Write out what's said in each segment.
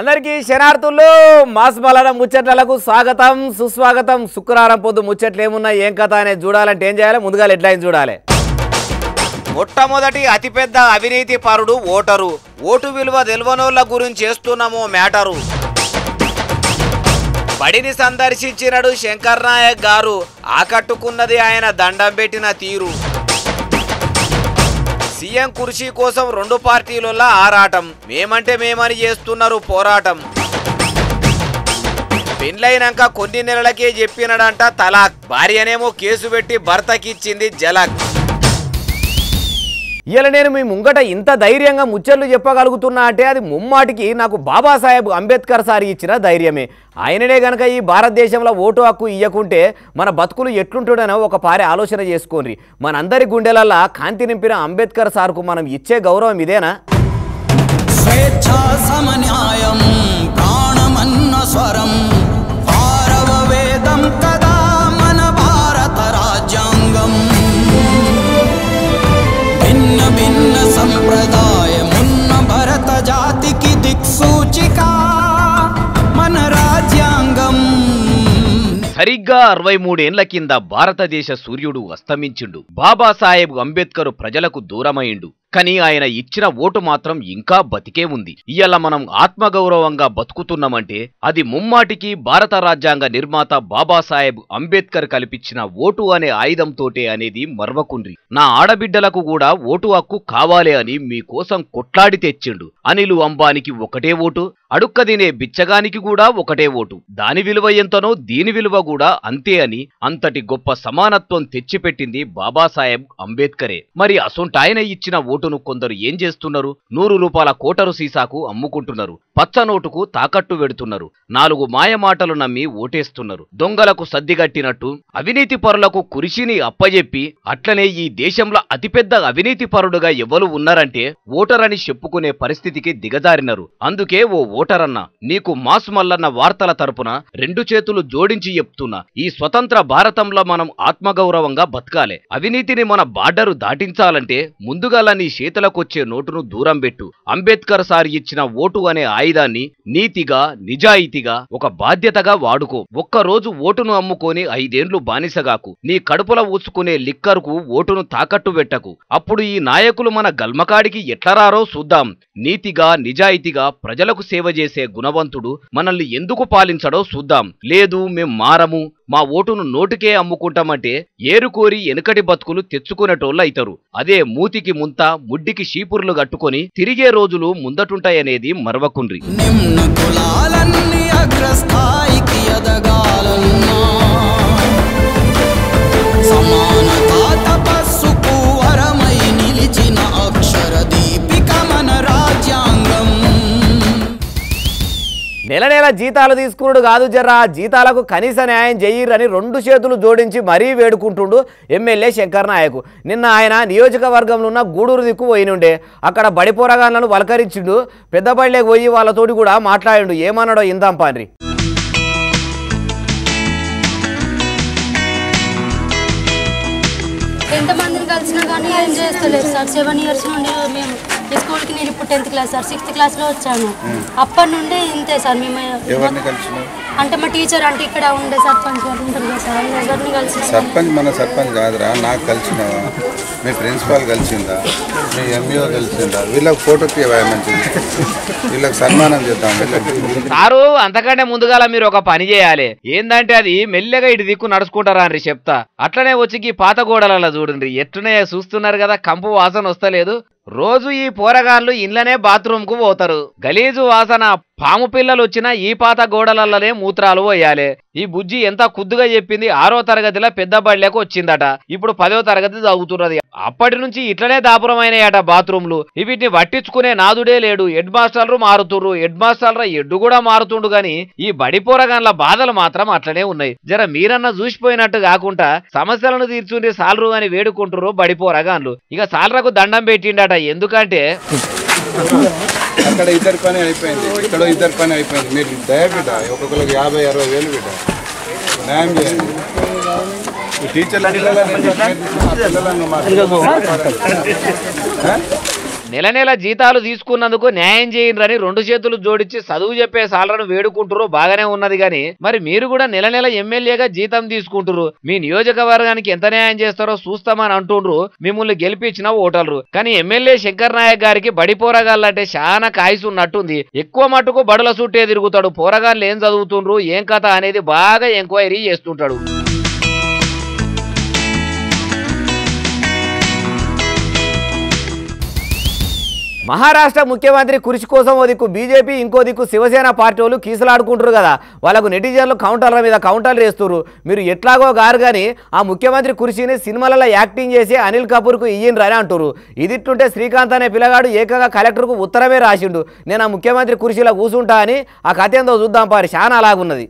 అందరికీ శనార్థులు మాస్ మలన ముచ్చట్లకు స్వాగతం సుస్వాగతం శుక్రవారం పొద్దు ముచ్చట్లు ఏమున్నా ఏం కథ అనేది చూడాలంటే ఏం చేయాలి ముందుగా హెడ్లైన్ చూడాలి మొట్టమొదటి అతిపెద్ద అవినీతి పరుడు ఓటరు ఓటు విలువ తెల్వనోళ్ల గురించి చేస్తున్నాము మ్యాటరు బడిని సందర్శించినడు శంకర్ నాయక్ గారు ఆకట్టుకున్నది ఆయన దండం పెట్టిన తీరు సీఎం కుర్చీ కోసం రెండు పార్టీలలో ఆరాటం మేమంటే మేమని చేస్తున్నారు పోరాటం పెండ్లైనాక కొన్ని నెలలకే చెప్పినడంట తలాక్ భార్యనేమో కేసు పెట్టి భర్తకిచ్చింది జలక్ ఇలా నేను మీ ముంగట ఇంత ధైర్యంగా ముచ్చట్లు చెప్పగలుగుతున్నా అంటే అది ముమ్మాటికి నాకు బాబాసాహెబ్ అంబేద్కర్ సార్ ఇచ్చిన ధైర్యమే ఆయననే గనక ఈ భారతదేశంలో ఓటు హక్కు ఇయ్యకుంటే మన బతుకులు ఎట్లుంటుండనో ఒక పారే ఆలోచన చేసుకోండి మనందరి గుండెలల్లా కాంతి నింపిన అంబేద్కర్ సార్కు మనం ఇచ్చే గౌరవం ఇదేనా స్వేచ్ఛా సమన్యాయం ప్రాణమన్న స్వరం భారవ వేదం కదా మన భారత రాజ్యాంగం భిన్న భిన్న సంప్రదాయమున్న భరత జాతికి దిక్సూచిక మన రాజ్యాంగం సరిగ్గా అరవై మూడేండ్ల కింద భారతదేశ సూర్యుడు అస్తమించిండు బాబాసాహెబ్ అంబేద్కర్ ప్రజలకు దూరమైండు కానీ ఆయన ఇచ్చిన ఓటు మాత్రం ఇంకా బతికే ఉంది ఇవాళ మనం ఆత్మగౌరవంగా బతుకుతున్నామంటే అది ముమ్మాటికి భారత రాజ్యాంగ నిర్మాత బాబాసాహెబ్ అంబేద్కర్ కల్పించిన ఓటు అనే ఆయుధంతోటే అనేది మర్వకుండ్రి నా ఆడబిడ్డలకు కూడా ఓటు హక్కు కావాలి అని మీకోసం కొట్లాడి తెచ్చిండు అనిలు అంబానికి ఒకటే ఓటు అడుక్క తినే బిచ్చగానికి కూడా ఒకటే ఓటు దాని విలువ ఎంతనో దీని విలువ కూడా అంతే అని అంతటి గొప్ప సమానత్వం తెచ్చిపెట్టింది బాబాసాహెబ్ అంబేద్కరే మరి అసొంటాయన ఇచ్చిన ఓటును కొందరు ఏం చేస్తున్నారు నూరు రూపాయల కోటరు సీసాకు అమ్ముకుంటున్నారు పచ్చ నోటుకు తాకట్టు వెడుతున్నారు నాలుగు మాయమాటలు నమ్మి ఓటేస్తున్నారు దొంగలకు సద్దిగట్టినట్టు అవినీతి పరులకు కురిసిని అప్పజెప్పి అట్లనే ఈ దేశంలో అతిపెద్ద అవినీతి పరుడుగా ఎవరు ఉన్నారంటే ఓటరని చెప్పుకునే పరిస్థితికి దిగజారినరు అందుకే ఓ ఓటరన్న నీకు మాస్ మల్లన్న వార్తల తరపున రెండు చేతులు జోడించి చెప్తున్నా ఈ స్వతంత్ర భారతంలో మనం ఆత్మగౌరవంగా బతకాలే అవినీతిని మన బార్డరు దాటించాలంటే ముందుగాల నీ చేతులకొచ్చే నోటును దూరం పెట్టు అంబేద్కర్ సార్ ఇచ్చిన ఓటు అనే ఆయుధాన్ని నీతిగా నిజాయితీగా ఒక బాధ్యతగా వాడుకో ఒక్క రోజు ఓటును అమ్ముకొని ఐదేండ్లు బానిసగాకు నీ కడుపుల ఊసుకునే లిక్కర్కు ఓటును తాకట్టు పెట్టకు అప్పుడు ఈ నాయకులు మన గల్మకాడికి ఎట్లరారో చూద్దాం నీతిగా నిజాయితీగా ప్రజలకు సేవ చేసే గుణవంతుడు మనల్ని ఎందుకు పాలించడో చూద్దాం లేదు మేం మారము మా ఓటును నోటికే అమ్ముకుంటామంటే ఏరుకోరి వెనుకటి బతుకులు తెచ్చుకునేటోళ్ళు అయితారు అదే మూతికి ముంత ముడ్డికి షీపుర్లు కట్టుకొని తిరిగే రోజులు ముందటుంటాయనేది మరవకుండ్రి నిమ్న కులాలన్నీ అగ్రస్థాయికి ఎదగాలన్నా సమానతా తపస్సుకు వరమై నిలిచిన అక్షర దీపిక మన రాజ్యాంగం నెల నెల జీతాలు తీసుకున్నాడు కాదు జర్రా జీతాలకు కనీస న్యాయం చెయ్యిరని రెండు చేతులు జోడించి మరీ వేడుకుంటుండు ఎమ్మెల్యే శంకర్ నాయక్ నిన్న ఆయన నియోజకవర్గంలో ఉన్న గూడూరు దిక్కు పోయినుండే అక్కడ బడి పోరగాళ్ళను వలకరించిండు పెద్ద బడిలోకి పోయి వాళ్ళతోటి కూడా మాట్లాడిండు ఏమన్నాడో ఇందాం పాన్రి ఎంతమందిని కలిసినా కానీ ఏం చేస్తలేదు సార్ సెవెన్ ఇయర్స్ నుండి మేము ఈ స్కూల్కి నేను ఇప్పుడు టెన్త్ క్లాస్ సార్ సిక్స్త్ క్లాస్లో వచ్చాను అప్పటి నుండి ఇంతే సార్ మేము ఎవరిని కలిసినావు అంటే మా టీచర్ అంటే ఇక్కడ ఉండే సర్పంచ్ గారు ఉంటారు కదా సార్ ఎవరిని కలిసి సర్పంచ్ మన సర్పంచ్ కాదురా నాకు కలిసినావా మీ ప్రిన్సిపాల్ కలిసిందా మీ ఎంఈఓ కలిసిందా వీళ్ళకి ఫోటో తీయవా మంచిది వీళ్ళకి సన్మానం చేద్దాం వీళ్ళకి సారు అంతకంటే ముందుగాల మీరు ఒక పని చేయాలి ఏందంటే అది మెల్లగా ఇటు దిక్కు నడుచుకుంటారా అని చెప్తా అట్లనే వచ్చి ఈ పాత గోడలలో చూడండి ఎట్లనే చూస్తున్నారు కదా కంపు వాసన వస్తలేదు రోజు ఈ పోరగాళ్ళు ఇంట్లోనే బాత్రూమ్ కు పోతారు గలీజు వాసన పాము పిల్లలు వచ్చినా ఈ పాత గోడలలోనే మూత్రాలు పోయాలి ఈ బుజ్జి ఎంత కుద్దుగా చెప్పింది ఆరో తరగతిలో పెద్ద బడిలోకి వచ్చిందట ఇప్పుడు పదో తరగతి చదువుతున్నది అప్పటి నుంచి ఇట్లనే దాపురమైనయట బాత్రూమ్లు వీటిని పట్టించుకునే నాదుడే లేడు హెడ్ మాస్టర్లు మారుతుర్రు హెడ్ మాస్టర్ల ఎడ్డు కూడా మారుతుండు గాని ఈ బడి పోరగాన్ల బాధలు మాత్రం అట్లనే ఉన్నాయి జర మీరన్నా చూసిపోయినట్టు కాకుండా సమస్యలను తీర్చుండి సాలరు అని వేడుకుంటుర్రు బడి పోరగాన్లు ఇక సాలరకు దండం పెట్టిండట ఎందుకంటే అక్కడ ఇద్దరి పని అయిపోయింది ఇక్కడ ఇద్దరి పని అయిపోయింది మీరు దయ బిడ్డ ఒక్కొక్కరికి యాభై అరవై వేలు బిడ్డ న్యాయం చేయండి ఈ టీచర్ల పిల్లలని ఆ పిల్లలను మా- ఆ? నెల నెల జీతాలు తీసుకున్నందుకు న్యాయం చేయండి రెండు చేతులు జోడించి చదువు చెప్పే సాలరను వేడుకుంటారు బాగానే ఉన్నది గాని మరి మీరు కూడా నెల నెల ఎమ్మెల్యేగా జీతం తీసుకుంటారు మీ నియోజకవర్గానికి ఎంత న్యాయం చేస్తారో చూస్తామని అంటుండ్రు మిమ్మల్ని గెలిపించిన ఓటర్లు కానీ ఎమ్మెల్యే శంకర్ నాయక్ గారికి బడి పోరగాళ్ళంటే చాలా కాయసు ఉన్నట్టుంది ఎక్కువ మటుకు బడుల చుట్టే తిరుగుతాడు పోరగాళ్ళు ఏం చదువుతుండ్రు ఏం కథ అనేది బాగా ఎంక్వైరీ చేస్తుంటాడు మహారాష్ట్ర ముఖ్యమంత్రి కృషి కోసం ఓ దిక్కు బీజేపీ ఇంకో దిక్కు శివసేన పార్టీ వాళ్ళు కీసులాడుకుంటారు కదా వాళ్ళకు నెటిజన్లు కౌంటర్ల మీద కౌంటర్లు వేస్తున్నారు మీరు ఎట్లాగో గారు కానీ ఆ ముఖ్యమంత్రి కృషిని సినిమాలలో యాక్టింగ్ చేసి అనిల్ కపూర్కు ఇయ్యండ్రు అని అంటారు ఇదిట్టుంటే శ్రీకాంత్ అనే పిల్లగాడు ఏకంగా కలెక్టర్కు ఉత్తరమే రాసిండు నేను ఆ ముఖ్యమంత్రి కుర్చీలో కూర్చుంటా అని ఆ కథ ఏందో చూద్దాం పారి చాలా అలాగున్నది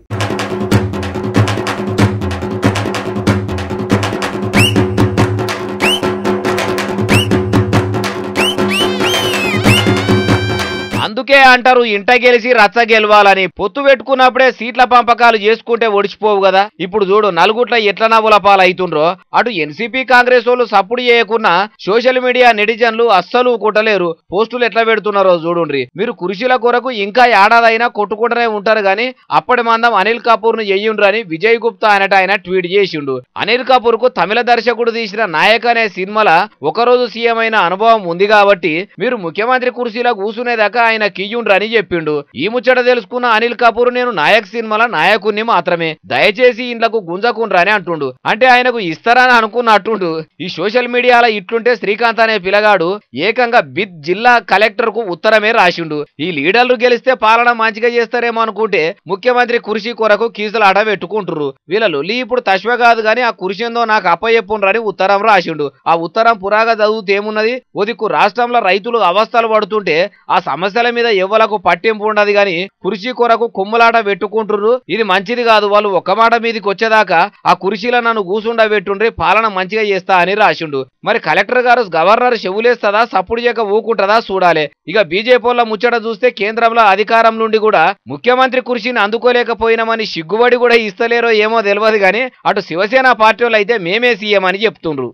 అందుకే అంటారు ఇంట గెలిచి రచ్చ గెలవాలని పొత్తు పెట్టుకున్నప్పుడే సీట్ల పంపకాలు చేసుకుంటే ఒడిచిపోవు కదా ఇప్పుడు చూడు నలుగుట్ల ఎట్ల నవ్వుల పాలవుతుండ్రో అటు ఎన్సీపీ కాంగ్రెస్ వాళ్ళు సప్పుడు చేయకున్నా సోషల్ మీడియా నెటిజన్లు అస్సలు కుట్టలేరు పోస్టులు ఎట్లా పెడుతున్నారో చూడుండ్రి మీరు కుర్చీల కొరకు ఇంకా ఏడాదైనా కొట్టుకుంటూనే ఉంటారు గాని అప్పటి మందం అనిల్ కపూర్ ను ఎయ్యుండ్రు అని విజయ్ గుప్తా అనట ఆయన ట్వీట్ చేసిండు అనిల్ కపూర్ కు తమిళ దర్శకుడు తీసిన నాయక్ అనే సినిమాల ఒకరోజు సీఎం అయిన అనుభవం ఉంది కాబట్టి మీరు ముఖ్యమంత్రి కుర్చీలో కూసునేదాకా ఆయన కియ్యుండ్రు అని చెప్పిండు ఈ ముచ్చట తెలుసుకున్న అనిల్ కపూర్ నేను నాయక్ సినిమాల నాయకుణ్ణి మాత్రమే దయచేసి ఇండ్లకు గుంజకుండ్రా అని అంటుండు అంటే ఆయనకు ఇస్తారని అనుకున్నట్టుండు ఈ సోషల్ మీడియాలో ఇట్లుంటే శ్రీకాంత్ అనే పిల్లగాడు ఏకంగా బిద్ జిల్లా కలెక్టర్ కు ఉత్తరమే రాసిండు ఈ లీడర్లు గెలిస్తే పాలన మంచిగా చేస్తారేమో అనుకుంటే ముఖ్యమంత్రి కుర్చీ కొరకు కీసులాట పెట్టుకుంటుర్రు వీళ్ళ లొల్లి ఇప్పుడు తశ్వ కాదు గాని ఆ కుర్చీ ఏందో నాకు అప్పయ్యప్పుండ్రని ఉత్తరం రాసిండు ఆ ఉత్తరం పురాగా చదివితే ఏమున్నది ఒదిక్కు రాష్ట్రంలో రైతులు అవస్థలు పడుతుంటే ఆ సమస్యల మీద ఎవ్వలకు పట్టింపు ఉండదు గాని కుర్చీ కొరకు కుమ్మలాట పెట్టుకుంటుర్రు ఇది మంచిది కాదు వాళ్ళు ఒక్క మాట మీదకి వచ్చేదాకా ఆ కుర్చీలో నన్ను కూసుండ పెట్టుండ్రి పాలన మంచిగా చేస్తా అని రాసిండు మరి కలెక్టర్ గారు గవర్నర్ చెవులేస్తదా సప్పుడు చేయక ఊకుంటదా చూడాలి ఇక బీజేపీల ముచ్చట చూస్తే కేంద్రంలో అధికారం నుండి కూడా ముఖ్యమంత్రి కుర్చీని అందుకోలేకపోయినామని సిగ్గుబడి కూడా ఇస్తలేరో ఏమో తెలియదు గాని అటు శివసేన పార్టీ వాళ్ళు అయితే మేమే సీఎం అని చెప్తుండ్రు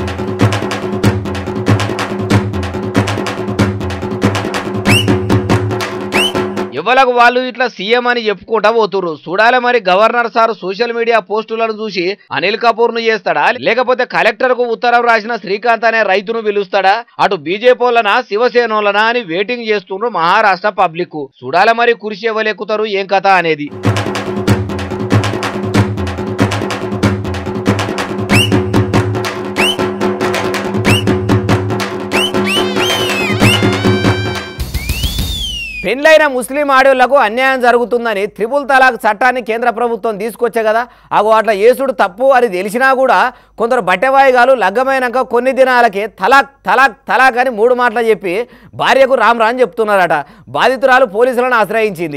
ఎవలకు వాళ్ళు ఇట్లా సీఎం అని చెప్పుకుంటా పోతుర్రు చూడాలి మరి గవర్నర్ సార్ సోషల్ మీడియా పోస్టులను చూసి అనిల్ కపూర్ ను చేస్తాడా లేకపోతే కలెక్టర్ కు ఉత్తరం రాసిన శ్రీకాంత్ అనే రైతును పిలుస్తాడా అటు బీజేపీలనా శివసేనోలనా అని వెయిటింగ్ చేస్తుండ్రు మహారాష్ట్ర పబ్లిక్ చూడాలి మరి కురిసి ఎవరెక్కుతారు ఏం కథ అనేది పెండ్లైన ముస్లిం ఆడోళ్లకు అన్యాయం జరుగుతుందని త్రిపుల్ తలాక్ చట్టాన్ని కేంద్ర ప్రభుత్వం తీసుకొచ్చే కదా అగో అట్లా యేసుడు తప్పు అని తెలిసినా కూడా కొందరు బట్టెవాయిగాలు లగ్గమైనాక కొన్ని దినాలకి తలాక్ తలాక్ తలాక్ అని మూడు మాటలు చెప్పి భార్యకు రామ్ రామ్ చెప్తున్నారట బాధితురాలు పోలీసులను ఆశ్రయించింది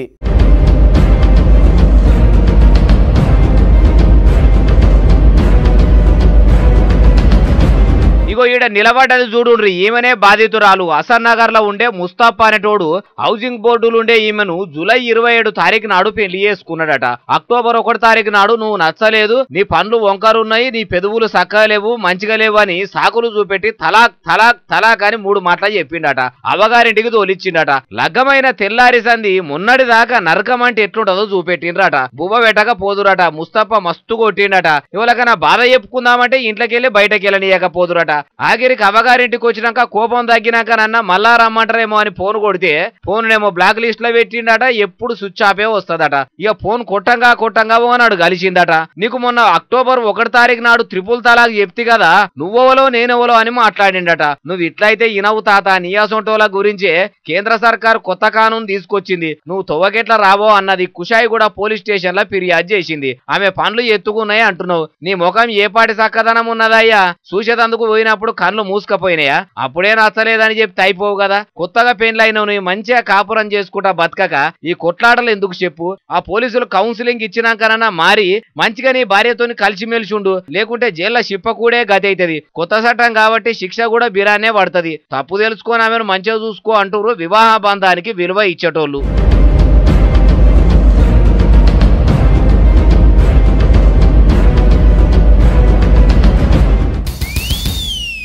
ఇగో ఈడ నిలబడ్డది చూడుండ్రి ఈమెనే బాధితురాలు అసర్ నగర్ లో ఉండే ముస్తాఫా అనేటోడు హౌసింగ్ బోర్డులు ఉండే ఈమెను జూలై ఇరవై ఏడు తారీఖు నాడు పెళ్లి చేసుకున్నాడట అక్టోబర్ ఒకటి తారీఖు నాడు నువ్వు నచ్చలేదు నీ పండ్లు వంకరున్నాయి నీ పెదవులు చక్కగా లేవు మంచిగా లేవు అని సాకులు చూపెట్టి తలాక్ తలాక్ తలాక్ అని మూడు మాటలు చెప్పిండట అవగారింటికి తోలిచ్చిండట లగ్గమైన తెల్లారి సంది మొన్నటి దాకా నరకం అంటే ఎట్లుంటదో చూపెట్టిండ్రట బువ్వ పెట్టక పోదురట ముస్తఫా మస్తు కొట్టిండట ఎవరికైనా బాధ చెప్పుకుందామంటే ఇంట్లోకెళ్ళి బయటకి వెళ్ళనీయకపోదురట ఆఖరికి అవగారింటికి వచ్చినాక కోపం తగ్గినాక నన్న మళ్ళా రమ్మంటారేమో అని ఫోన్ కొడితే ఫోన్ ఏమో బ్లాక్ లిస్ట్ లో పెట్టిండట ఎప్పుడు స్విచ్ ఆపే వస్తదట ఇక ఫోన్ కొట్టంగా కొట్టంగా నాడు కలిసిందట నీకు మొన్న అక్టోబర్ ఒకటి తారీఖు నాడు త్రిపుల్ తలాక్ చెప్తి కదా నువ్వెవలో నేనెవలో అని మాట్లాడిండట నువ్వు ఇట్లయితే ఇనవు తాత నియాసొంటోల గురించే కేంద్ర సర్కార్ కొత్త కానూన్ తీసుకొచ్చింది నువ్వు తొవ్వకెట్లా రావో అన్నది కుషాయి కూడా పోలీస్ స్టేషన్ లో ఫిర్యాదు చేసింది ఆమె పనులు ఎత్తుకున్నాయి అంటున్నావు నీ ముఖం ఏ పాటి చక్కదనం ఉన్నదయ్యా చూసేదందుకు పోయినప్పుడు కళ్ళు మూసుకపోయినాయా అప్పుడే నచ్చలేదని చెప్తే అయిపోవు కదా కొత్తగా పెండ్లైనవు నువ్వు మంచిగా కాపురం చేసుకుంటా బతకక ఈ కొట్లాటలు ఎందుకు చెప్పు ఆ పోలీసులు కౌన్సిలింగ్ ఇచ్చినాకనన్నా మారి మంచిగా నీ భార్యతోని కలిసిమెలిసి ఉండు లేకుంటే జైల్లో శిప్ప కూడా గతి అవుతుంది కొత్త చట్టం కాబట్టి శిక్ష కూడా బిరానే పడుతుంది తప్పు తెలుసుకొని ఆమెను మంచిగా చూసుకో అంటూరు వివాహ బంధానికి విలువ ఇచ్చేటోళ్ళు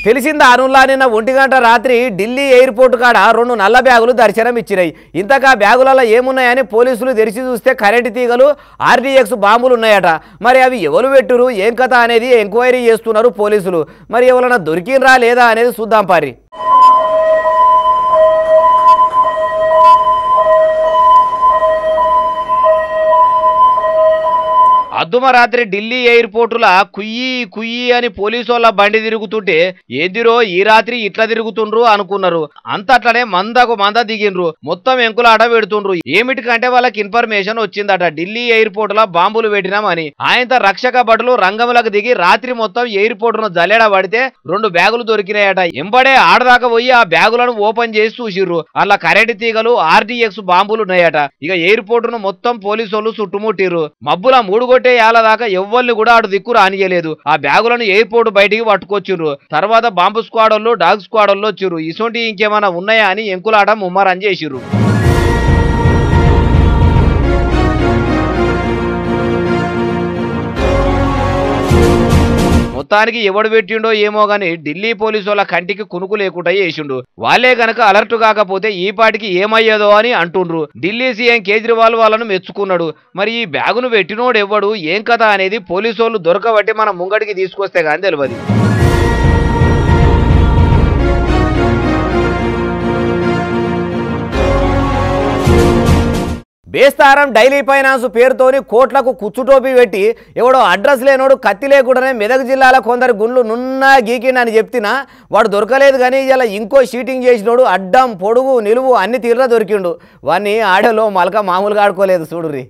తెలిసిందా అనుల్లా నిన్న ఒంటి గంట రాత్రి ఢిల్లీ ఎయిర్పోర్ట్ కాడ రెండు నల్ల బ్యాగులు దర్శనం ఇచ్చినాయి ఇంతకా బ్యాగులలో ఏమున్నాయని పోలీసులు తెరిచి చూస్తే కరెంటు తీగలు ఆర్డీఎక్స్ బాంబులు ఉన్నాయట మరి అవి ఎవరు పెట్టురు ఏం కథ అనేది ఎంక్వైరీ చేస్తున్నారు పోలీసులు మరి ఎవరైనా దొరికినరా లేదా అనేది చూద్దాం పారి అద్దుమరాత్రి ఢిల్లీ ఎయిర్పోర్టుల కుయ్యి కుయ్యి అని పోలీసు వాళ్ళ బండి తిరుగుతుంటే ఏందిరో ఈ రాత్రి ఇట్లా తిరుగుతుండ్రు అనుకున్నారు అంతట్లనే మందకు మంద దిగిండ్రు మొత్తం ఎంకులాట పెడుతుండ్రు ఏమిటికంటే వాళ్ళకి ఇన్ఫర్మేషన్ వచ్చిందట ఢిల్లీ ఎయిర్పోర్ట్ లో బాంబులు పెట్టినామని ఆయనతో రక్షక భటులు రంగంలోకి దిగి రాత్రి మొత్తం ఎయిర్పోర్ట్ ను జల్లెడ పడితే రెండు బ్యాగులు దొరికినాయట ఎంబడే ఆడదాకా పోయి ఆ బ్యాగులను ఓపెన్ చేసి చూసిర్రు అలా కరెంటు తీగలు ఆర్డీఎక్స్ బాంబులు ఉన్నాయట ఇక ఎయిర్పోర్ట్ ను మొత్తం పోలీసు వాళ్ళు చుట్టుముట్టిర్రు మబ్బుల మూడు కొట్టే ఏళ్ళ దాకా ఎవ్వరిని కూడా అటు దిక్కు రానియలేదు ఆ బ్యాగులను ఎయిర్పోర్ట్ బయటికి పట్టుకొచ్చిర్రు తర్వాత బాంబు స్క్వాడ్ వాళ్ళు డాగ్ స్క్వాడ్ వాళ్ళు వచ్చిర్రు ఇసొంటి ఇంకేమైనా ఉన్నాయా అని ఎంకులాట ముమ్మరం చేసిర్రు మొత్తానికి ఎవడు పెట్టిండో ఏమో గాని ఢిల్లీ పోలీసు వాళ్ళ కంటికి కునుకు లేకుండా చేసిండు వాళ్ళే గనక అలర్ట్ కాకపోతే ఈ పాటికి ఏమయ్యేదో అని అంటుండ్రు ఢిల్లీ సీఎం కేజ్రీవాల్ వాళ్ళను మెచ్చుకున్నాడు మరి ఈ బ్యాగును పెట్టినోడు ఎవ్వడు ఏం కథ అనేది పోలీసు వాళ్ళు దొరకబట్టి మన ముంగడికి తీసుకొస్తే గాని తెలియదు బేస్తారం డైలీ ఫైనాన్స్ పేరుతోని కోట్లకు కుచ్చుటోపి పెట్టి ఎవడో అడ్రస్ లేనోడు కత్తి లేకుండానే మెదక్ జిల్లాలో కొందరు గుండ్లు నున్నా గీకిండని చెప్తినా వాడు దొరకలేదు కానీ ఇలా ఇంకో షీటింగ్ చేసినోడు అడ్డం పొడుగు నిలువు అన్ని తీర్లా దొరికిండు వాడిని ఆడలో మలక మామూలుగా ఆడుకోలేదు చూడుర్రి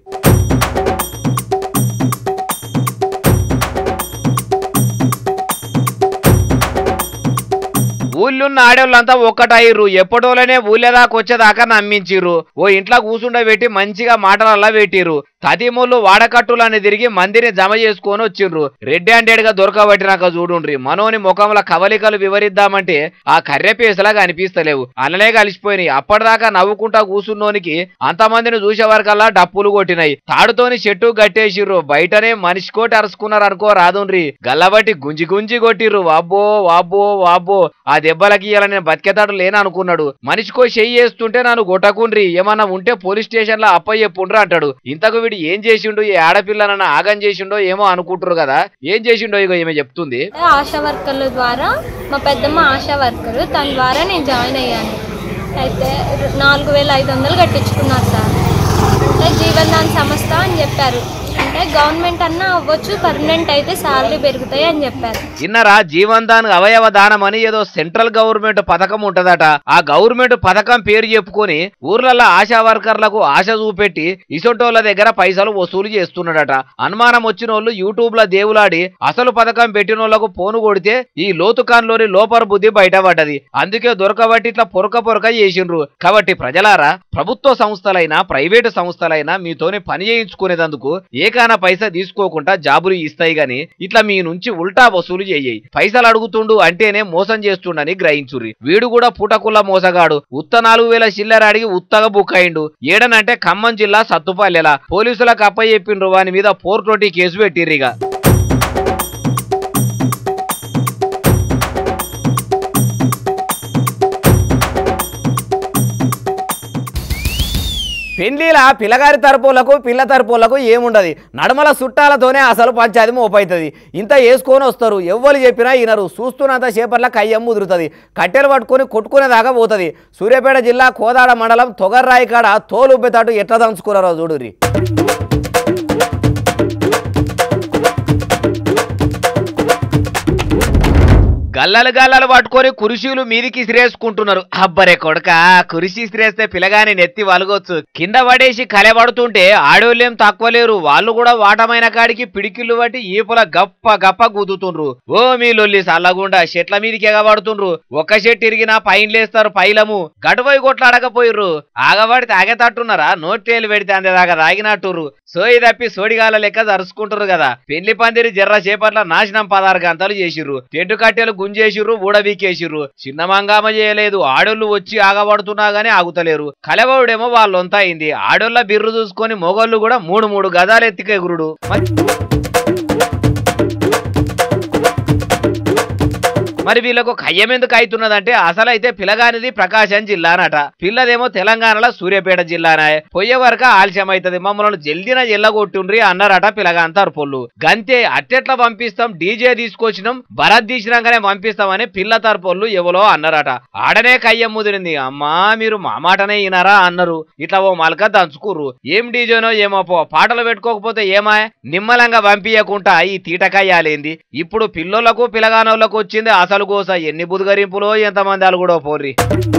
ఊళ్ళున్న ఆడోళ్ళంతా ఒక్కటయ్యిర్రు ఎప్పటోళ్ళనే ఊళ్ళే దాకా వచ్చేదాకా నమ్మించిర్రు ఓ ఇంట్లో కూసుండబెట్టి మంచిగా మాటలల్లా పెట్టిర్రు తదిమూళ్ళు వాడకట్టులని తిరిగి మందిని జమ చేసుకొని వచ్చిండ్రు రెడ్ హ్యాండెడ్ గా దొరకబట్టినాక చూడుండ్రి మనోని ముఖంలో కవలికలు వివరిద్దామంటే ఆ కర్రెపేసలాగా అనిపిస్తలేవు అన్నలే కలిసిపోయినాయి అప్పటిదాకా నవ్వుకుంటా కూసున్నోనికి అంతమందిని చూసే వరకల్లా డప్పులు కొట్టినాయి తాడుతోని చెట్టు గట్టేసిర్రు బయటనే మనిషి కోటి అరుచుకున్నారు అనుకో రాదుండ్రి గల్లబట్టి గుంజి గుంజి కొట్టిర్రు వాబ్బో వాబ్బో వాబ్బో ఆ దెబ్బలకి ఇలా నేను బతికేతాడు లేననుకున్నాడు మనిషికో చెయ్యి వేస్తుంటే నన్ను కొట్టకుండ్రి ఏమన్నా ఉంటే పోలీస్ స్టేషన్ లో అప్ప చెప్పుండ్రు అంటాడు ఇంతకు వీడు ఏం చేసిండు ఈ ఆడపిల్లనన్న ఆగం చేసిండో ఏమో అనుకుంటారు కదా ఏం చేసిండో ఇగో ఈమె చెప్తుంది ఆశా వర్కర్ల ద్వారా మా పెద్దమ్మ ఆశా వర్కర్ తన ద్వారా నేను జాయిన్ అయ్యాను అయితే నాలుగు వేల ఐదు వందలు కట్టించుకున్నారు సార్ అంటే జీవన్దాన్ సంస్థ అని చెప్పారు అంటే గవర్నమెంట్ అన్నా అవ్వచ్చు పర్మనెంట్ అయితే శాలరీ పెరుగుతాయి అని చెప్పారు ఇన్నరా జీవన్ దాన్ అవయవ దానం అని ఏదో సెంట్రల్ గవర్నమెంట్ పథకం ఉంటదట ఆ గవర్నమెంట్ పథకం పేరు చెప్పుకొని ఊర్లలో ఆశా వర్కర్లకు ఆశ చూపెట్టి ఇసొంటోళ్ళ దగ్గర పైసలు వసూలు చేస్తున్నాడట అనుమానం వచ్చిన వాళ్ళు యూట్యూబ్ లో దేవులాడి అసలు పథకం పెట్టిన వాళ్ళకు పోను కొడితే ఈ లోతుకాన్లోని లోపర్ బుద్ధి బయటపడ్డది అందుకే దొరకబట్టి ఇట్లా పొరక పొరక చేసిండ్రు కాబట్టి ప్రజలారా ప్రభుత్వ సంస్థలైనా ప్రైవేటు సంస్థలైనా మీతోని పని చేయించుకునేందుకు ఏకాన పైసా తీసుకోకుండా జాబులు ఇస్తాయి గాని ఇట్లా మీ నుంచి ఉల్టా వసూలు చేయి పైసలు అడుగుతుండు అంటేనే మోసం చేస్తుండని గ్రహించుర్రి వీడు కూడా పూటకుల్ల మోసగాడు ఉత్త నాలుగు వేల చిల్లర అడిగి ఉత్తగా బుక్ అయిండు ఏడనంటే ఖమ్మం జిల్లా సత్తుపల్లెల పోలీసులకు అప్ప చెప్పిండ్రు వాని మీద ఫోర్ ట్వంటీ కేసు పెట్టిర్రిగా పెండ్లీల పిల్లగారి తరపులకు పిల్ల తరపులకు ఏముండదు నడమల చుట్టాలతోనే అసలు పంచాయతీ మోపవుతుంది ఇంత వేసుకొని వస్తారు ఎవ్వరు చెప్పినా వినరు చూస్తున్నంత సేపట్ల కయ్యం ముదురుతుంది కట్టెలు పట్టుకొని కొట్టుకునేదాకా పోతుంది సూర్యాపేట జిల్లా కోదాడ మండలం తొగర్రాయి కాడ తోలు ఉబ్బెతాటు ఎట్లా దంచుకున్నారో చూడురి గల్లలు గల్లలు పట్టుకొని కురిసీలు మీదికి ఇసిరేసుకుంటున్నారు అబ్బరే కొడక కురిసి ఇసిరేస్తే పిల్లగాని నెత్తి వలగొచ్చు కింద పడేసి కలెబడుతుంటే ఆడోళ్ళేం తక్కువ లేరు వాళ్ళు కూడా వాటమైన కాడికి పిడికిళ్ళు బట్టి ఈపుల గప్ప గప్ప గుద్దుతుండ్రు ఓ మీ లొల్లి సల్లగుండా చెట్ల మీదికి ఎగబడుతుండ్రు ఒక్క చెట్టు ఇరిగినా పైన లేస్తారు పైలము గడుపోయి కొట్లాడకపోయిర్రు ఆగబడితే ఆగేటట్టున్నారా నోటేలు పెడితే అందేదాకా తాగినట్టుర్రు సోయి తప్పి సోడిగాల లెక్క జరుచుకుంటారు కదా పెళ్లి పందిరి జర్ర చేపట్ల నాశనం పదహారు గంటలు చేసిర్రు టెంటు కట్టెలు గుంజేసిర్రు బూడబీకేసిర్రు చిన్న మంగామ చేయలేదు ఆడోళ్ళు వచ్చి ఆగబడుతున్నా గానీ ఆగుతలేరు కలవడేమో వాళ్ళొంత అయింది ఆడోళ్ళ బిర్రు చూసుకొని మొగోళ్ళు కూడా మూడు మూడు గదాలు ఎత్తికెగురుడు మరి మరి వీళ్ళకు కయ్యం ఎందుకు అవుతున్నదంటే అసలైతే పిలగానిది ప్రకాశం జిల్లానట పిల్లదేమో తెలంగాణలో సూర్యాపేట జిల్లానే పోయే వరకు ఆలస్యం అవుతుంది మమ్మల్ని జల్దిన ఎల్లగొట్టుండ్రి అన్నారట పిలగాన్ తరపుళ్ళు గంతే అట్టెట్లా పంపిస్తాం డీజే తీసుకొచ్చినాం భరత్ తీసినాకనే పంపిస్తామని పిల్ల తరపుళ్ళు ఎవరో అన్నారట ఆడనే కయ్యం ముదిరింది అమ్మా మీరు మా మాటనే వినారా అన్నారు ఇట్లా ఓ మలక దంచుకుర్రు ఏం డీజేనో ఏమో పో పాటలు పెట్టుకోకపోతే ఏమా నిమ్మలంగా పంపించకుండా ఈ తీటకయ్యాలేంది ఇప్పుడు పిల్లోళ్లకు పిలగానోళ్లకు వచ్చింది అసలు కోస ఎన్ని బుధగరింపులో ఎంతమంది అలుగుడో పోర్రి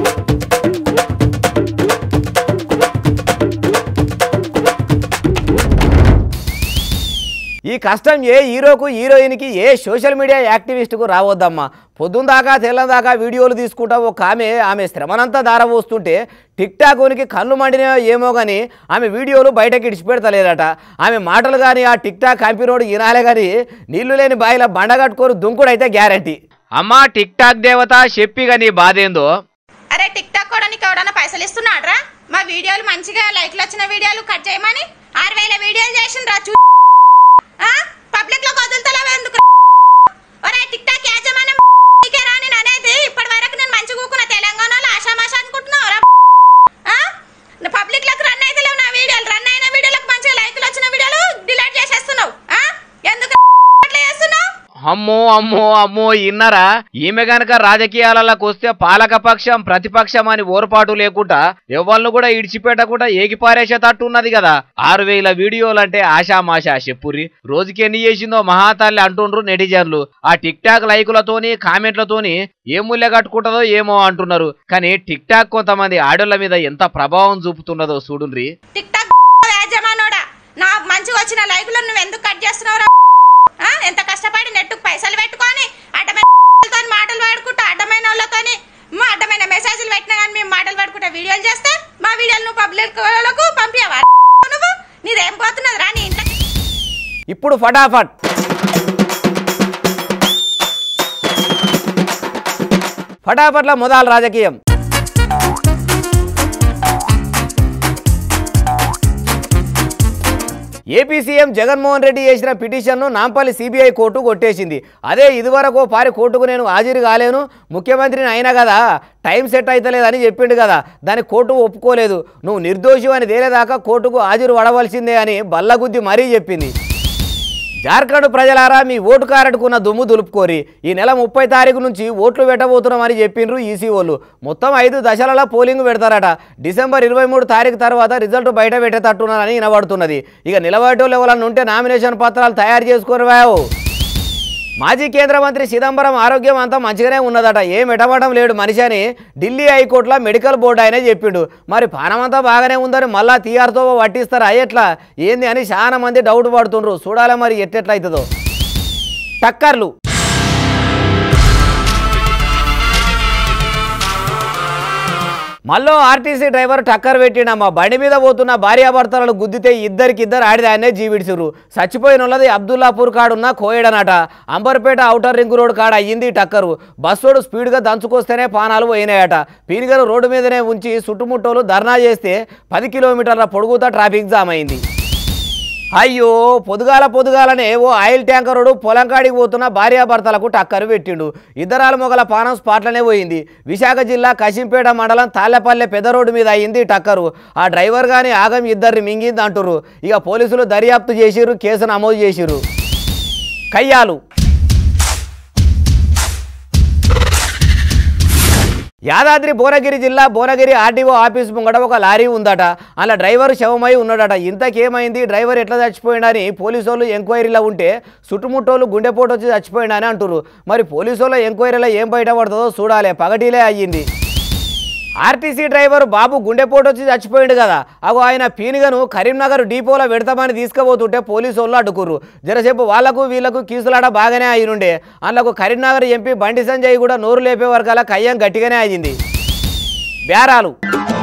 ఈ కష్టం ఏ హీరోకు హీరోయిన్కి ఏ సోషల్ మీడియా యాక్టివిస్ట్కు రావద్దమ్మా పొద్దున్న దాకా తెల్లం దాకా వీడియోలు తీసుకుంటా ఒక ఆమె ఆమె శ్రమనంతా దారపోస్తుంటే టిక్ టాక్నికి కళ్ళు మండినా ఏమో కానీ ఆమె వీడియోలు బయటకి ఇడిచిపెడతలేదట ఆమె మాటలు కానీ ఆ టిక్ టాక్ కంపెనోడు వినాలే కానీ నీళ్లు లేని బాయిల బండగట్టుకోరు దుంకుడైతే గ్యారంటీ అమ్మా టిక్ టాక్ దేవత చెప్పిగా నీ బాధేందో అరే టిక్ టాక్ కూడా నీకు ఎవడన్నా పైసలు ఇస్తున్నాడ్రా మా వీడియోలు మంచిగా లైక్లు వచ్చిన వీడియోలు కట్ చేయమని ఆరు వేల వీడియోలు చేసిండ్రా చూ పబ్లిక్ లో వదులుతలేవు ఎందుకు ఒరే టిక్ టాక్ యాజమాన్యం నీకే రా నేను అనేది ఇప్పటి వరకు నేను మంచిగా కూకున్న తెలంగాణలో ఆషామాష అనుకుంటున్నావురా పబ్లిక్ లకు రన్ అయితే లేవు నా వీడియోలు రన్ అయిన వీడియోలకు మంచిగా లైక్లు వచ్చిన వీడియోలు డిలీట్ చేసేస్తున్నావు ఆ? ఎందుకు అట్లా చేస్తున్నావు అమ్మో అమ్మో అమ్మో ఇన్నరా ఈమె గనక రాజకీయాలలోకి వస్తే పాలకపక్షం ప్రతిపక్షం అని ఓర్పాటు లేకుండా ఎవరిని కూడా ఇడిచిపెట్టకుండా ఏకిపారేసేటట్టు ఉన్నది కదా ఆరు వేల వీడియోలంటే ఆషామాషా చెప్పుర్రి రోజుకి ఎన్ని చేసిందో మహాతల్లి అంటుండ్రు నెటిజన్లు ఆ టిక్ టాక్ లైకులతోని కామెంట్లతోని ఏ మూల్య కట్టుకుంటుందో ఏమో అంటున్నారు కానీ టిక్ టాక్ కొంతమంది ఆడోళ్ళ మీద ఎంత ప్రభావం చూపుతున్నదో చూడుండ్రి టిక్ టాక్ యాజమానోడా నా మంచిగా వచ్చిన లైకులను నువ్వు ఎందుకు కట్ చేస్తున్నావురా ఆ? ఎంత కష్టపడి నెట్టుకు పైసలు పెట్టుకొని అడ్డమైన వాళ్ళతో మాటలు పాడుకుంటా అడ్డమైన వాళ్ళతోని మా అడ్డమైన మెసేజ్లు పెట్టినా కానీ మేము మాటలు పాడుకుంటా వీడియోలు చేస్తే మా వీడియోలు నువ్వు పబ్లిక్ వాళ్ళకు పంపించవా నువ్వు నీదేం పోతున్నది రా నీ ఇంట్లో ఇప్పుడు ఫటాఫట్ ఫటాఫట్ల మొదలు రాజకీయం ఏపీ సీఎం జగన్మోహన్ రెడ్డి చేసిన పిటిషన్ను నాంపల్లి సిబిఐ కోర్టు కొట్టేసింది అదే ఇదివరకు పారి కోర్టుకు నేను హాజరు కాలేను ముఖ్యమంత్రిని అయినా కదా టైం సెట్ అవుతలేదని చెప్పిండు కదా దాన్ని కోర్టు ఒప్పుకోలేదు నువ్వు నిర్దోషి అని తేలేదాకా కోర్టుకు హాజరు పడవలసిందే అని బల్లగుద్ది మరీ చెప్పింది జార్ఖండ్ ప్రజలారా మీ ఓటు కారడుకున్న దుమ్ము దులుపుకోరి ఈ నెల ముప్పై తారీఖు నుంచి ఓట్లు పెట్టబోతున్నామని చెప్పిండ్రు ఈసీ వాళ్ళు మొత్తం ఐదు దశలలో పోలింగ్ పెడతారట డిసెంబర్ ఇరవై మూడు తారీఖు తర్వాత రిజల్ట్ బయట పెట్టేటట్టున్నారని వినబడుతున్నది ఇక నిలబడేటోళ్ళు ఎవరన్నా ఉంటే నామినేషన్ పత్రాలు తయారు చేసుకొని రావు మాజీ కేంద్ర మంత్రి చిదంబరం ఆరోగ్యం అంతా మంచిగానే ఉన్నదట ఏం ఎటపడడం లేడు మనిషి అని ఢిల్లీ హైకోర్టులో మెడికల్ బోర్డు ఆయనే చెప్పిండు మరి పానమంతా బాగానే ఉందని మళ్ళా తీఆర్తో పట్టిస్తారా ఎట్లా ఏంది అని చాలా మంది డౌట్ పడుతుండ్రు చూడాలి మరి ఎట్టెట్లయితుందో టక్కర్లు మళ్ళీ ఆర్టీసీ డ్రైవర్ టక్కర్ పెట్టిండమ్మా బండి మీద పోతున్న భార్యాభర్తలను గుద్దితే ఇద్దరికిద్దరు ఆడిదాన్నే జీవిడిచురు చచ్చిపోయిన ఉన్నది అబ్దుల్లాపూర్ కాడున్న కోయడనట అంబర్పేట ఔటర్ రింగ్ రోడ్ కాడ అయ్యింది టక్కరు బస్సోడు స్పీడ్గా దంచుకొస్తేనే పానాలు పోయినాయట పీనిగరు రోడ్డు మీదనే ఉంచి చుట్టుముట్టోలు ధర్నా చేస్తే పది కిలోమీటర్ల పొడుగుతా ట్రాఫిక్ జామ్ అయింది అయ్యో పొదుగాల పొదుగాలనే ఓ ఆయిల్ ట్యాంకరుడు పొలం కాడికి పోతున్న భార్యాభర్తలకు టక్కరు పెట్టిండు ఇద్దరాల మొగల పానం స్పాట్లనే పోయింది విశాఖ జిల్లా కశింపేట మండలం తాళ్లపల్లె పెద్ద రోడ్డు మీద అయింది టక్కరు ఆ డ్రైవర్ గాని ఆగం ఇద్దరిని మింగింది అంటుర్రు ఇక పోలీసులు దర్యాప్తు చేసిర్రు కేసు నమోదు చేసిర్రు కయ్యాలు యాదాద్రి భువనగిరి జిల్లా భువనగిరి ఆర్టీఓ ఆఫీస్ ముంగట ఒక లారీ ఉందట అలా డ్రైవర్ శవమై ఉన్నాడట ఇంతకేమైంది డ్రైవర్ ఎట్లా చచ్చిపోయిండని పోలీసు వాళ్ళు ఎంక్వైరీలో ఉంటే చుట్టుముట్టోళ్ళు గుండెపోటు వచ్చి చచ్చిపోయిండని అంటారు మరి పోలీసు వాళ్ళ ఎంక్వైరీలో ఏం బయటపడుతుందో చూడాలి పగటిలే అయ్యింది ఆర్టీసీ డ్రైవర్ బాబు గుండెపోటు వచ్చి చచ్చిపోయిండు కదా అగో ఆయన పీనుగను కరీంనగర్ డిపోలో పెడతామని తీసుకుపోతుంటే పోలీసు వాళ్ళు అడ్డుకుర్రు జరసేపు వాళ్లకు వీళ్లకు కీసులాట బాగానే అయినుండే అందులో కరీంనగర్ ఎంపీ బండి సంజయ్ కూడా నోరు లేపే వరకల్లా కయ్యం గట్టిగానే అయింది బేరాలు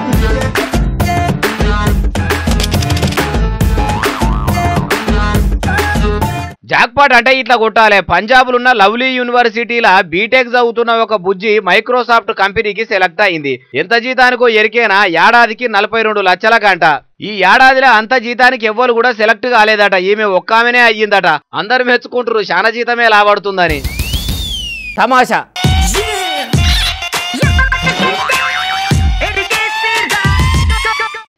జాక్పాట్ అంటే ఇట్లా కొట్టాలి పంజాబ్లున్న లవ్లీ యూనివర్సిటీల బీటెక్ చదువుతున్న ఒక బుజ్జి మైక్రోసాఫ్ట్ కంపెనీకి సెలెక్ట్ అయింది ఎంత జీతానికో ఎరికేనా ఏడాదికి నలభై రెండు లక్షల గంట ఈ ఏడాదిలో అంత జీతానికి ఎవ్వరు కూడా సెలెక్ట్ కాలేదట ఈమె ఒక్కామెనే అయ్యిందట అందరు మెచ్చుకుంటారు శాన జీతమే లాభడుతుందని తమాషా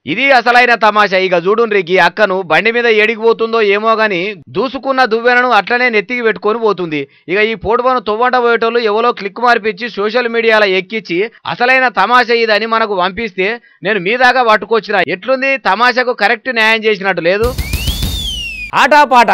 ఇది అసలైన తమాషా ఇక చూడుండ్రి ఈ అక్కను బండి మీద ఏడికిపోతుందో ఏమో గాని దూసుకున్న దువ్వెనను అట్లనే నెత్తికి పెట్టుకొని పోతుంది ఇక ఈ పోటువను తొవ్వంట పోయేటోళ్ళు ఎవరో క్లిక్ మార్పిచ్చి సోషల్ మీడియాలో ఎక్కించి అసలైన తమాషా ఇదని మనకు పంపిస్తే నేను మీ దాకా పట్టుకొచ్చిన ఎట్లుంది తమాషాకు కరెక్ట్ న్యాయం చేసినట్టు లేదు ఆటా పాట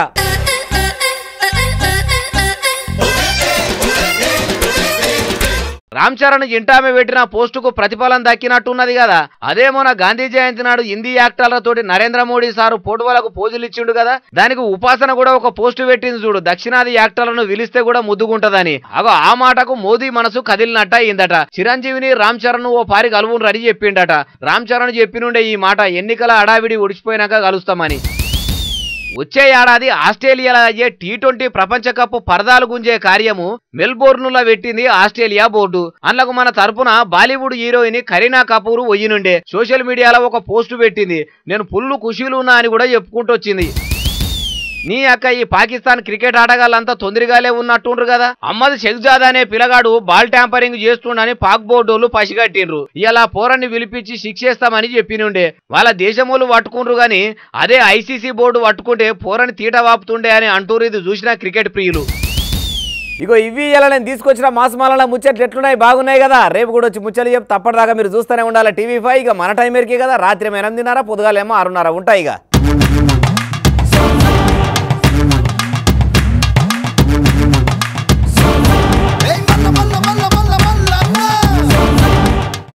రామ్ చరణ్ ఇంటామె పెట్టిన పోస్టుకు ప్రతిఫలం దక్కినట్టున్నది కదా అదే మొన్న గాంధీ జయంతి నాడు హిందీ యాక్టర్లతోటి నరేంద్ర మోడీ సారు పోటువలకు పోజులు ఇచ్చిండు కదా దానికి ఉపాసన కూడా ఒక పోస్టు పెట్టింది చూడు దక్షిణాది యాక్టర్లను పిలిస్తే కూడా ముద్దుగుంటదని అగో ఆ మాటకు మోదీ మనసు కదిలినట్ట అయిందట చిరంజీవిని రామ్ చరణ్ ఓ పారి కలువును రెడీ చెప్పిండట రామ్ చరణ్ చెప్పినుండే ఈ మాట ఎన్నికల అడావిడి ఒడిచిపోయినాక కలుస్తామని వచ్చే ఏడాది ఆస్ట్రేలియాలో అయ్యే టీ ట్వంటీ ప్రపంచ కప్ పరదాలు గుంజే కార్యము మెల్బోర్నులో పెట్టింది ఆస్ట్రేలియా బోర్డు అందులో మన తరపున బాలీవుడ్ హీరోయిన్ కరీనా కపూర్ నుండే సోషల్ మీడియాలో ఒక పోస్ట్ పెట్టింది నేను ఫుల్ ఖుషీలు ఉన్నా అని కూడా చెప్పుకుంటూ వచ్చింది నీ అక్క ఈ పాకిస్తాన్ క్రికెట్ ఆటగాళ్ళంతా తొందరగాలే ఉన్నట్టుండ్రు కదా అమ్మది షెఖ్జాద్ అనే పిల్లగాడు బాల్ ట్యాంపరింగ్ చేస్తుండని పాక్ బోర్డోళ్ళు పసిగట్టిండ్రు ఇలా పోరాన్ని పిలిపించి శిక్షేస్తామని చెప్పినుండే వాళ్ళ దేశమోళ్ళు పట్టుకుండ్రు గాని అదే ఐసీసీ బోర్డు పట్టుకుంటే పోరని తీట వాపుతుండే అని అంటూరు ఇది చూసిన క్రికెట్ ప్రియులు ఇగో ఇవి ఇలా నేను తీసుకొచ్చిన మాసమాల ముచ్చట్లు ఎట్లున్నాయి బాగున్నాయి కదా రేపు కూడా వచ్చి ముచ్చట్లు చెప్పి తప్పటిదాకా మీరు చూస్తూనే ఉండాలి టీవీ ఫైవ్ ఇక మన టైం ఎరికే కదా రాత్రి ఎనిమిదిన్నర పొద్దుగాలేమో ఆరున్నర ఉంటాయి ఇక